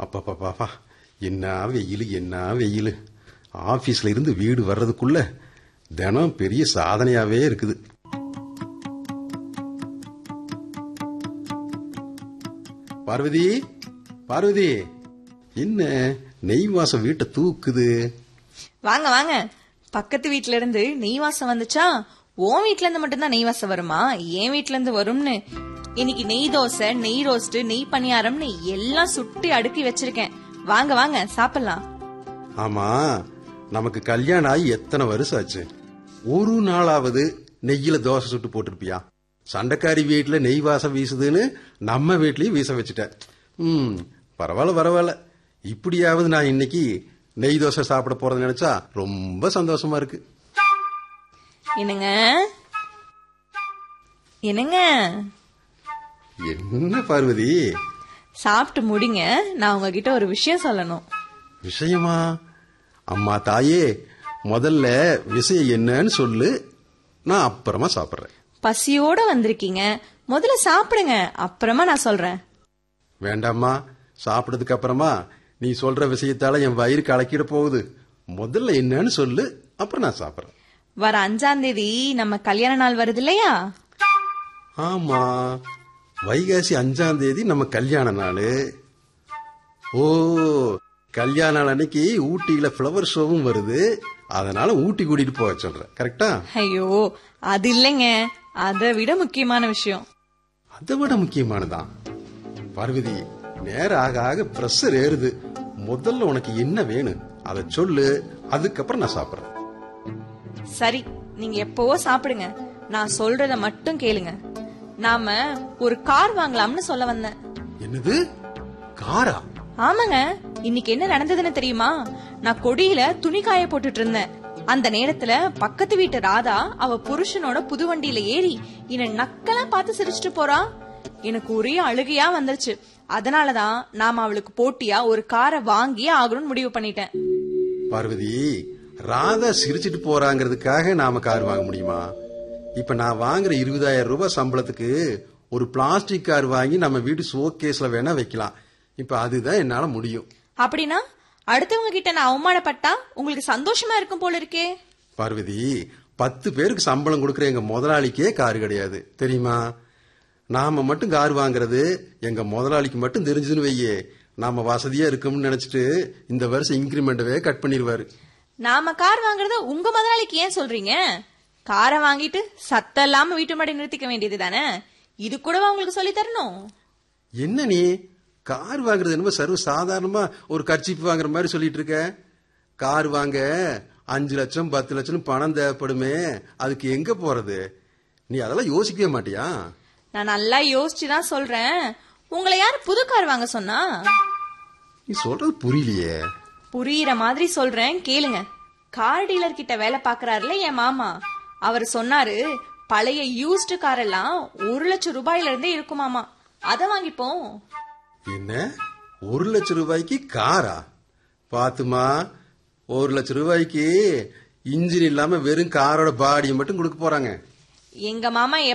அப்பா என்ன வெயில் என்ன வெயில் ஆபீஸ்ல இருந்து வீடு வர்றதுக்குள்ள தினம் பெரிய சாதனையாவே இருக்குது பார்வதி பார்வதி என்ன நெய் வாசம் வீட்டை தூக்குது வாங்க வாங்க பக்கத்து வீட்ல இருந்து நெய் வாசம் வந்துச்சா உன் வீட்ல இருந்து மட்டும்தான் நெய் வாசம் வருமா என் வீட்ல இருந்து வரும்னு இன்னைக்கு நெய் தோசை நெய் ரோஸ்ட் நெய் பணியாரம்னு எல்லாம் சுட்டி அடுக்கி வச்சிருக்கேன் வாங்க வாங்க சாப்பிடலாம் ஆமா நமக்கு கல்யாணம் ஆகி எத்தனை வருஷம் ஆச்சு ஒரு நாளாவது நெய்யில தோசை சுட்டு போட்டிருப்பியா சண்டைக்காரி வீட்டுல நெய் வாசம் வீசுதுன்னு நம்ம வீட்லயும் வீச வச்சுட்டேன் ம் பரவாயில்ல பரவாயில்ல இப்படியாவது நான் இன்னைக்கு நெய் தோசை சாப்பிட போறதை நினைச்சா ரொம்ப சந்தோஷமா இருக்கு என்னங்க என்னங்க என்ன பார்வதி சாப்பிட்டு முடிங்க நான் உங்ககிட்ட ஒரு விஷயம் சொல்லணும் விஷயமா அம்மா தாயே முதல்ல விஷயம் என்னன்னு சொல்லு நான் அப்புறமா சாப்பிடுறேன் பசியோட வந்திருக்கீங்க முதல்ல சாப்பிடுங்க அப்புறமா நான் சொல்றேன் வேண்டாம்மா சாப்பிட்டதுக்கு அப்புறமா நீ சொல்ற விஷயத்தால என் வயிறு கலக்கிட போகுது முதல்ல என்னன்னு சொல்லு அப்புறம் நான் சாப்பிடுறேன் வர அஞ்சாம் தேதி நம்ம கல்யாண நாள் வருது இல்லையா ஆமா வைகாசி அஞ்சாம் தேதி நம்ம கல்யாண நாள் ஓ கல்யாண நாள் அன்னைக்கு ஊட்டியில ஃப்ளவர் ஷோவும் வருது அதனால ஊட்டி கூட்டிட்டு போக சொல்றேன் கரெக்டா ஐயோ அது இல்லைங்க அதை விட முக்கியமான விஷயம் அதை விட முக்கியமானதான் பார்வதி நேரம் ஆக ஆக பிரஷர் ஏறுது முதல்ல உனக்கு என்ன வேணும் அதை சொல்லு அதுக்கப்புறம் நான் சாப்பிடுறேன் சரி நீங்க எப்பவோ சாப்பிடுங்க நான் சொல்றத மட்டும் கேளுங்க நாம ஒரு கார் வாங்கலாம்னு சொல்ல வந்தேன் என்னது காரா ஆமாங்க இன்னைக்கு என்ன நடந்ததுன்னு தெரியுமா நான் கொடியில துணி காய போட்டுட்டு இருந்தேன் அந்த நேரத்துல பக்கத்து வீட்டு ராதா அவ புருஷனோட புது வண்டியில ஏறி என்ன நக்கலா பார்த்து சிரிச்சிட்டு போறா எனக்கு ஒரே அழுகையா வந்துருச்சு அதனாலதான் நாம அவளுக்கு போட்டியா ஒரு காரை வாங்கியே ஆகணும்னு முடிவு பண்ணிட்டேன் பார்வதி ராதா சிரிச்சிட்டு போறாங்கிறதுக்காக நாம கார் வாங்க முடியுமா இப்ப நான் வாங்குற இருபதாயிரம் ரூபாய் சம்பளத்துக்கு ஒரு பிளாஸ்டிக் கார் வாங்கி நம்ம வீட்டு ஷோகேஸ்ல வேணா வைக்கலாம் இப்ப அதுதான் என்னால முடியும் அப்படின்னா அடுத்தவங்க கிட்ட நான் அவமானப்பட்டா உங்களுக்கு சந்தோஷமா இருக்கும் போல இருக்கே பார்வதி பத்து பேருக்கு சம்பளம் கொடுக்கற எங்க முதலாளிக்கே கார் கிடையாது தெரியுமா நாம மட்டும் கார் வாங்குறது எங்க முதலாளிக்கு மட்டும் தெரிஞ்சதுன்னு வையே நாம வசதியா இருக்கோம்னு நினைச்சிட்டு இந்த வருஷம் இன்கிரிமெண்டவே கட் பண்ணிடுவாரு நாம கார் வாங்குறத உங்க முதலாளிக்கு ஏன் சொல்றீங்க காரை வாங்கிட்டு சத்தம் இல்லாம வீட்டு மாடி நிறுத்திக்க வேண்டியது தானே இது கூடவா உங்களுக்கு சொல்லி தரணும் என்ன நீ கார் வாங்குறது என்னமோ சர்வ சாதாரணமா ஒரு கர்ச்சிப்பு வாங்குற மாதிரி சொல்லிட்டு இருக்க கார் வாங்க அஞ்சு லட்சம் பத்து லட்சம் பணம் தேவைப்படுமே அதுக்கு எங்க போறது நீ அதெல்லாம் யோசிக்கவே மாட்டியா நான் நல்லா யோசிச்சு தான் சொல்றேன் உங்களை யார் புது கார் வாங்க சொன்னா நீ சொல்றது புரியலையே புரியுற மாதிரி சொல்றேன் கேளுங்க கார் டீலர் கிட்ட வேலை பாக்குறாருல என் மாமா அவர் சொன்னாரு பழைய யூஸ்டு கார் எல்லாம் ஒரு லட்சம் ரூபாயில இருந்தே இருக்குமாமா அத வாங்கிப்போம் என்ன ஒரு லட்சம் ரூபாய்க்கு காரா பாத்துமா ஒரு லட்சம் ரூபாய்க்கு இன்ஜின் இல்லாம வெறும் காரோட பாடியை மட்டும் கொடுக்க போறாங்க எங்க மாமா